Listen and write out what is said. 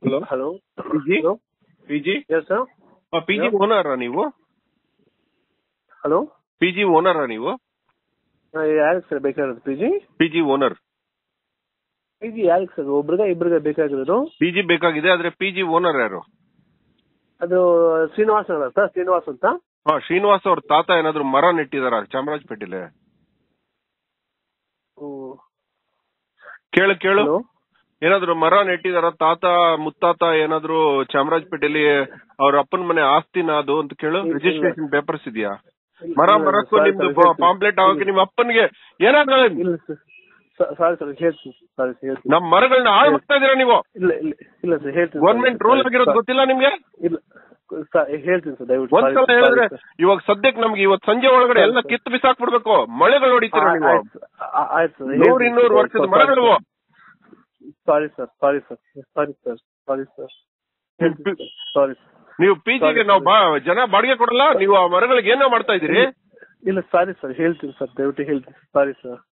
Hello hello Viji? Hello P G S sir P G ಓನರ ನೀವು hello P G ಓನರ ನೀವು ಯಾರಿಗೆ ಸರ್ ಬೇಕಾಗಿರೋದು P G P G owner P G ಯಾರಿಗೆ ಸರ್ ಒಬ್ರಿಗ ಇಬ್ರಿಗ ಬೇಕಾಗಿರೋದು ಪಿ ಜಿ ಬೇಕಾಗಿದೆ ಆದ್ರೆ ಪಿ ಜಿ ಓನರ್ ಯಾರು ಅದು ಶ್ರೀನಿವಾಸ್ ಅಲ್ಲ ಸರ್ ಶ್ರೀನಿವಾಸ್ ಅಂತ ಹಾ ಶ್ರೀನಿವಾಸ್ ಅವ್ರ ತಾತ ಏನಾದ್ರು ಮರ ನೆಟ್ಟಿದಾರ ಚಾಮರಾಜಪೇಟೆಲೆ ಕೇಳು ಕೇಳು ಹಲೋ ಏನಾದ್ರು ಮರ ನೆಟ್ಟಿದಾರ ತಾತ ಮುತ್ತಾತ ಏನಾದ್ರು ಚಾಮರಾಜಪೇಟೆಲಿ ಅವ್ರ ಅಪ್ಪನ ಮನೆ ಆಸ್ತಿನ ಅದು ಅಂತ ಕೇಳು ಇಲ್ಲ. ರಿಜಿಸ್ಟ್ರೇಷನ್ ಪೇಪರ್ಸ್ ಇದೆಯಾ ಮರ ಇಲ್ಲ, ಮರಕ್ಕೂ sorry, ನಿಮ್ದು sorry, ಹೇಳ್ತೀನಿ. ಪಾಂಪ್ಲೆಟ್ ಆಗೋಕೆ ನಿಮ್ಮ ಅಪ್ಪನ್ಗೆ ಏನಾದ್ರು ಇಲ್ಲ ಸರ್ ಸಾರಿ ಸರ್ ಹೇಳ್ತೀನಿ ಸಾರಿ ಸರ್ ಹೇಳ್ತೀನಿ ನಮ್ ಮರಗಳನ್ನ ಹಾಳು ಮಾಡ್ತಾ ಇದೀರಾ ನೀವು ಇಲ್ಲ ಇಲ್ಲ ಇಲ್ಲ ಸರ್ ಹೇಳ್ತೀನಿ ಗವರ್ಮೆಂಟ್ ರೂಲ್ ಆಗಿರೋದು ಗೊತ್ತಿಲ್ಲ ನಿಮ್ಗೆ ಇಲ್ಲ ಸರ್ ಹೇಳ್ತೀನಿ ಸರ್ ದಯವಿಟ್ಟು ಒಂದ್ಸಲ sorry, ಹೇಳಿದ್ರೆ sorry, sir. ಇವಾಗ ಸದ್ಯಕ್ಕೆ ನಮ್ಗೆ ಇವತ್ ಸಂಜೆ ಒಳಗಡೆ ಎಲ್ಲ ಕಿತ್ತು ಬಿಸಾಕ್ಬಿಡ್ಬೇಕು ಮಳೆಗಳು ಹೊಡಿತೀರ ನೀವು ಆಯ್ತು ಆ- ಆಯ್ತು ಸರ್ ನೂರ್ ಇನ್ನೂರು ವರ್ಷದ ಮರಗಳು sorry sir sorry sir sorry sir sorry sir sorry sir ನೀವು ಪಿಜಿಗೆ Sorry, ನಾವು sorry. ಬಾ- ಜನ ಬಾಡಿಗೆ ಕೊಡಲ್ಲ ನೀವು ಆ ಮರಗಳಿಗೆ ಏನೋ ಮಾಡ್ತಾ ಇದೀರಿ ಇಲ್ಲ ಸಾರಿ ಸರ್ ಹೇಳ್ತೀನಿ ಸರ್ ದಯವಿಟ್ಟು ಹೇಳ್ತೀನಿ ಸಾರಿ ಸರ್